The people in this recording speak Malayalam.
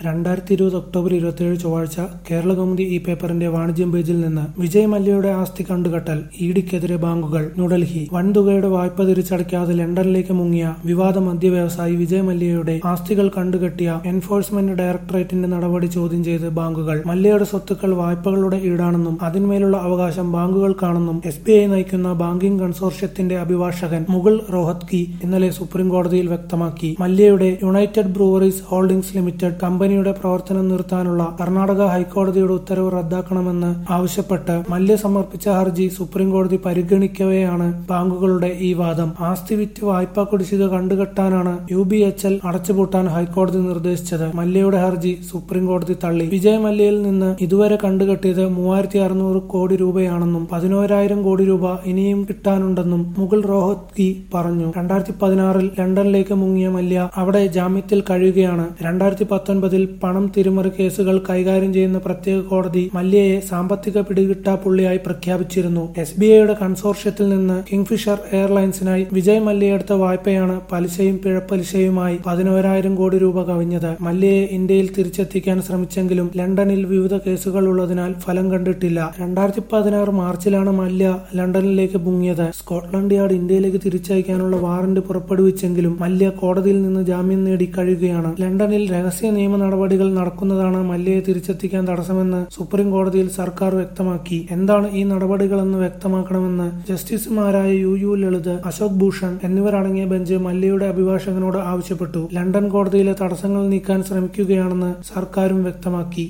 രണ്ടായിരത്തി ഇരുപത് ഒക്ടോബർ ഇരുപത്തിയേഴ് ചൊവ്വാഴ്ച കേരളകൗമുദി ഈ പേപ്പറിന്റെ വാണിജ്യം പേജിൽ നിന്ന് വിജയ് മല്യയുടെ ആസ്തി കണ്ടുകെട്ടൽ ഇഡിക്കെതിരെ ബാങ്കുകൾ ന്യൂഡൽഹി വൻതുകയുടെ വായ്പ തിരിച്ചടയ്ക്കാതെ ലണ്ടനിലേക്ക് മുങ്ങിയ വിവാദ മദ്യ വ്യവസായി വിജയ് മല്യയുടെ ആസ്തികൾ കണ്ടുകെട്ടിയ എൻഫോഴ്സ്മെന്റ് ഡയറക്ടറേറ്റിന്റെ നടപടി ചോദ്യം ചെയ്ത് ബാങ്കുകൾ മല്യയുടെ സ്വത്തുക്കൾ വായ്പകളുടെ ഈടാണെന്നും അതിന്മേലുള്ള അവകാശം ബാങ്കുകൾക്കാണെന്നും എസ് ബി ഐ നയിക്കുന്ന ബാങ്കിംഗ് കൺസോർഷ്യത്തിന്റെ അഭിഭാഷകൻ മുകുൾ റോഹത്കി ഇന്നലെ സുപ്രീം കോടതിയിൽ വ്യക്തമാക്കി മല്യയുടെ യുണൈറ്റഡ് ബ്രൂവറീസ് ഹോൾഡിംഗ്സ് ലിമിറ്റഡ് കമ്പനിയുടെ പ്രവർത്തനം നിർത്താനുള്ള കർണാടക ഹൈക്കോടതിയുടെ ഉത്തരവ് റദ്ദാക്കണമെന്ന് ആവശ്യപ്പെട്ട് മല്യ സമർപ്പിച്ച ഹർജി സുപ്രീം കോടതി പരിഗണിക്കവെയാണ് ബാങ്കുകളുടെ ഈ വാദം ആസ്തി വിറ്റ് വായ്പാ കുടിശ്ശിക കണ്ടുകെട്ടാനാണ് യു ബി എച്ച് എൽ അടച്ചുപൂട്ടാൻ ഹൈക്കോടതി നിർദ്ദേശിച്ചത് മല്യയുടെ ഹർജി സുപ്രീം കോടതി തള്ളി വിജയ് മല്യയിൽ നിന്ന് ഇതുവരെ കണ്ടുകെട്ടിയത് മൂവായിരത്തി അറുന്നൂറ് കോടി രൂപയാണെന്നും പതിനോരായിരം കോടി രൂപ ഇനിയും കിട്ടാനുണ്ടെന്നും മുകുൾ റോഹത്കി പറഞ്ഞു രണ്ടായിരത്തി പതിനാറിൽ ലണ്ടനിലേക്ക് മുങ്ങിയ മല്യ അവിടെ ജാമ്യത്തിൽ കഴിയുകയാണ് രണ്ടായിരത്തി പത്തൊൻപതിൽ പണം തിരിമറി കേസുകൾ കൈകാര്യം ചെയ്യുന്ന പ്രത്യേക കോടതി മല്യയെ സാമ്പത്തിക പിടികിട്ടാപ്പുള്ളിയായി പ്രഖ്യാപിച്ചിരുന്നു എസ് ബി ഐയുടെ കൺസോർഷ്യത്തിൽ നിന്ന് കിങ്ഫിഷർ എയർലൈൻസിനായി വിജയ് മല്യ എടുത്ത വായ്പയാണ് പലിശയും പിഴപ്പലിശയുമായി പതിനോരായിരം കോടി രൂപ കവിഞ്ഞത് മല്യയെ ഇന്ത്യയിൽ തിരിച്ചെത്തിക്കാൻ ശ്രമിച്ചെങ്കിലും ലണ്ടനിൽ വിവിധ കേസുകൾ ഉള്ളതിനാൽ ഫലം കണ്ടിട്ടില്ല രണ്ടായിരത്തി പതിനാറ് മാർച്ചിലാണ് മല്യ ലണ്ടനിലേക്ക് മുങ്ങിയത് സ്കോട്ട്ലൻഡ് യാർഡ് ഇന്ത്യയിലേക്ക് തിരിച്ചയക്കാനുള്ള വാറന്റ് പുറപ്പെടുവിച്ചെങ്കിലും മല്യ കോടതിയിൽ നിന്ന് ജാമ്യം നേടി കഴിയുകയാണ് ലണ്ടനിൽ രഹസ്യ നിയമ നടപടികൾ നടക്കുന്നതാണ് മല്യയെ തിരിച്ചെത്തിക്കാൻ തടസ്സമെന്ന് സുപ്രീം കോടതിയിൽ സർക്കാർ വ്യക്തമാക്കി എന്താണ് ഈ നടപടികളെന്ന് വ്യക്തമാക്കണമെന്ന് ജസ്റ്റിസുമാരായ യു യു ലളിത് അശോക് ഭൂഷൺ എന്നിവരടങ്ങിയ ബെഞ്ച് മല്യയുടെ അഭിഭാഷകനോട് ആവശ്യപ്പെട്ടു ലണ്ടൻ കോടതിയിലെ തടസ്സങ്ങൾ നീക്കാൻ ശ്രമിക്കുകയാണെന്ന് സർക്കാരും വ്യക്തമാക്കി